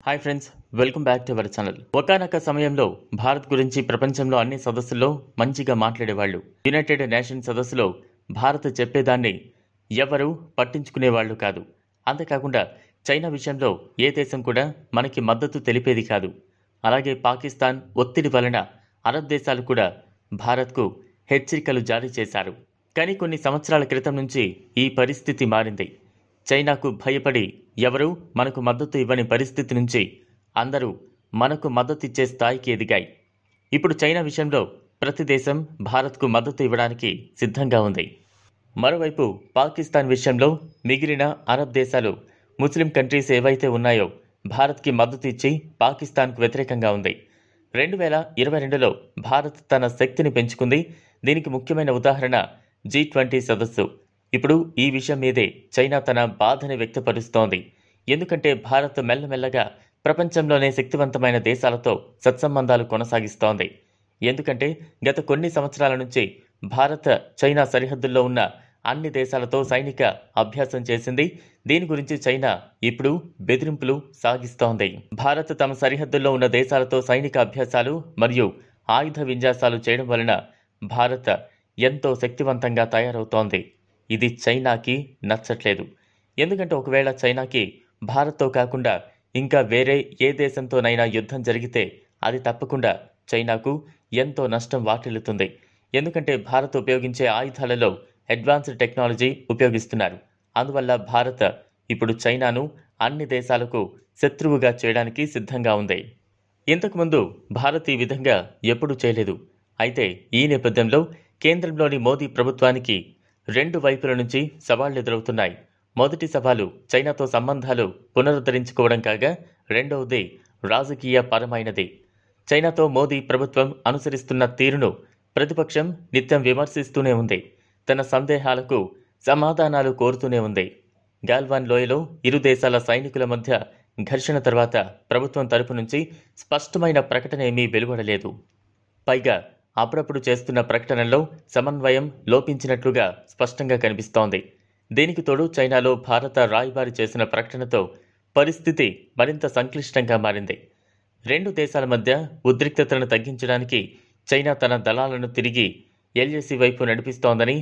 hi friends welcome back to our channel ఒకనొక సమయంలో భారత్ గురించి ప్రపంచంలో అన్ని సదస్సుల్లో మంచిగా మాట్లాడేవాళ్ళు యునైటెడ్ నేషన్ సదస్సులో భారత్ చెప్పేదాన్ని ఎవరూ పట్టించుకునేవాళ్ళు కాదు అంతేకాకుండా చైనా విషయంలో ఏ దేశం కూడా మనకి మద్దతు తెలిపేది కాదు అలాగే పాకిస్తాన్ ఒత్తిడి వలన అరబ్ దేశాలు కూడా భారత్కు హెచ్చరికలు జారీ చేశారు కానీ కొన్ని సంవత్సరాల క్రితం నుంచి ఈ పరిస్థితి మారింది చైనాకు భయపడి ఎవరూ మనకు మద్దతు ఇవ్వని పరిస్థితి నుంచి అందరూ మనకు మద్దతు ఇచ్చే స్థాయికి ఎదిగాయి ఇప్పుడు చైనా విషయంలో ప్రతి దేశం భారత్కు మద్దతు ఇవ్వడానికి సిద్ధంగా ఉంది మరోవైపు పాకిస్తాన్ విషయంలో మిగిలిన అరబ్ దేశాలు ముస్లిం కంట్రీస్ ఏవైతే ఉన్నాయో భారత్కి మద్దతు ఇచ్చి పాకిస్తాన్కు వ్యతిరేకంగా ఉంది రెండు వేల ఇరవై రెండులో భారత్ తన శక్తిని పెంచుకుంది దీనికి ముఖ్యమైన ఉదాహరణ జీ ట్వంటీ సదస్సు ఇప్పుడు ఈ విషయం మీదే చైనా తన బాధని వ్యక్తపరుస్తోంది ఎందుకంటే భారత్ మెల్లమెల్లగా ప్రపంచంలోనే శక్తివంతమైన దేశాలతో సత్సంబంధాలు కొనసాగిస్తోంది ఎందుకంటే గత కొన్ని సంవత్సరాల నుంచి భారత్ చైనా సరిహద్దుల్లో ఉన్న అన్ని దేశాలతో సైనిక అభ్యాసం చేసింది దీని గురించి చైనా ఇప్పుడు బెదిరింపులు సాగిస్తోంది భారత్ తమ సరిహద్దుల్లో ఉన్న దేశాలతో సైనిక అభ్యాసాలు మరియు ఆయుధ విన్యాసాలు చేయడం వలన భారత్ ఎంతో శక్తివంతంగా తయారవుతోంది ఇది చైనాకి నచ్చట్లేదు ఎందుకంటే ఒకవేళ చైనాకి భారత్తో కాకుండా ఇంకా వేరే ఏ దేశంతోనైనా యుద్ధం జరిగితే అది తప్పకుండా చైనాకు ఎంతో నష్టం వాటిల్లుతుంది ఎందుకంటే భారత్ ఉపయోగించే ఆయుధాలలో అడ్వాన్స్డ్ టెక్నాలజీ ఉపయోగిస్తున్నారు అందువల్ల భారత్ ఇప్పుడు చైనాను అన్ని దేశాలకు శత్రువుగా చేయడానికి సిద్ధంగా ఉంది ఇంతకుముందు భారత్ ఈ విధంగా ఎప్పుడూ చేయలేదు అయితే ఈ నేపథ్యంలో కేంద్రంలోని మోదీ ప్రభుత్వానికి రెండు వైపుల నుంచి సవాళ్లు ఎదురవుతున్నాయి మొదటి సవాలు చైనాతో సంబంధాలు పునరుద్ధరించుకోవడం కాగా రెండవది రాజకీయ పరమైనది చైనాతో మోదీ ప్రభుత్వం అనుసరిస్తున్న తీరును ప్రతిపక్షం నిత్యం విమర్శిస్తూనే ఉంది తన సందేహాలకు సమాధానాలు కోరుతూనే ఉంది గాల్వాన్ లోయలో ఇరు దేశాల సైనికుల మధ్య ఘర్షణ తర్వాత ప్రభుత్వం తరపు నుంచి స్పష్టమైన ప్రకటన ఏమీ వెలువడలేదు పైగా అప్పుడప్పుడు చేస్తున్న ప్రకటనల్లో సమన్వయం లోపించినట్లుగా స్పష్టంగా కనిపిస్తోంది దీనికి తోడు చైనాలో భారత రాయబారి చేసిన ప్రకటనతో పరిస్థితి మరింత సంక్లిష్టంగా మారింది రెండు దేశాల మధ్య ఉద్రిక్తతలను తగ్గించడానికి చైనా తన దళాలను తిరిగి ఎల్ఏసీ వైపు నడిపిస్తోందని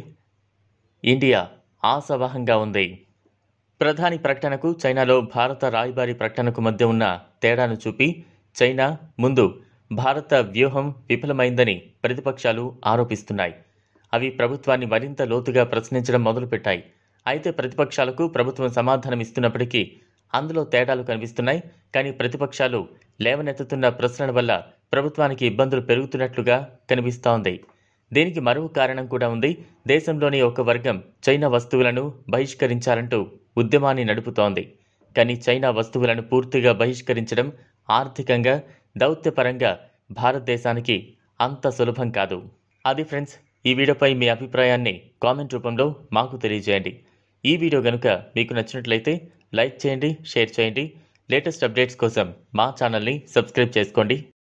ఇండియా ఆశావహంగా ఉంది ప్రధాని ప్రకటనకు చైనాలో భారత రాయబారి ప్రకటనకు మధ్య ఉన్న తేడాను చూపి చైనా ముందు భారత వ్యూహం విఫలమైందని ప్రతిపక్షాలు ఆరోపిస్తున్నాయి అవి ప్రభుత్వాన్ని మరింత లోతుగా ప్రశ్నించడం మొదలుపెట్టాయి అయితే ప్రతిపక్షాలకు ప్రభుత్వం సమాధానం ఇస్తున్నప్పటికీ అందులో తేడాలు కనిపిస్తున్నాయి కానీ ప్రతిపక్షాలు లేవనెత్తుతున్న ప్రశ్నల వల్ల ప్రభుత్వానికి ఇబ్బందులు పెరుగుతున్నట్లుగా కనిపిస్తోంది దీనికి మరో కారణం కూడా ఉంది దేశంలోని ఒక వర్గం చైనా వస్తువులను బహిష్కరించాలంటూ ఉద్యమాన్ని నడుపుతోంది కానీ చైనా వస్తువులను పూర్తిగా బహిష్కరించడం ఆర్థికంగా దౌత్యపరంగా భారతదేశానికి అంత సులభం కాదు అది ఫ్రెండ్స్ ఈ వీడియోపై మీ అభిప్రాయాన్ని కామెంట్ రూపంలో మాకు తెలియజేయండి ఈ వీడియో కనుక మీకు నచ్చినట్లయితే లైక్ చేయండి షేర్ చేయండి లేటెస్ట్ అప్డేట్స్ కోసం మా ఛానల్ని సబ్స్క్రైబ్ చేసుకోండి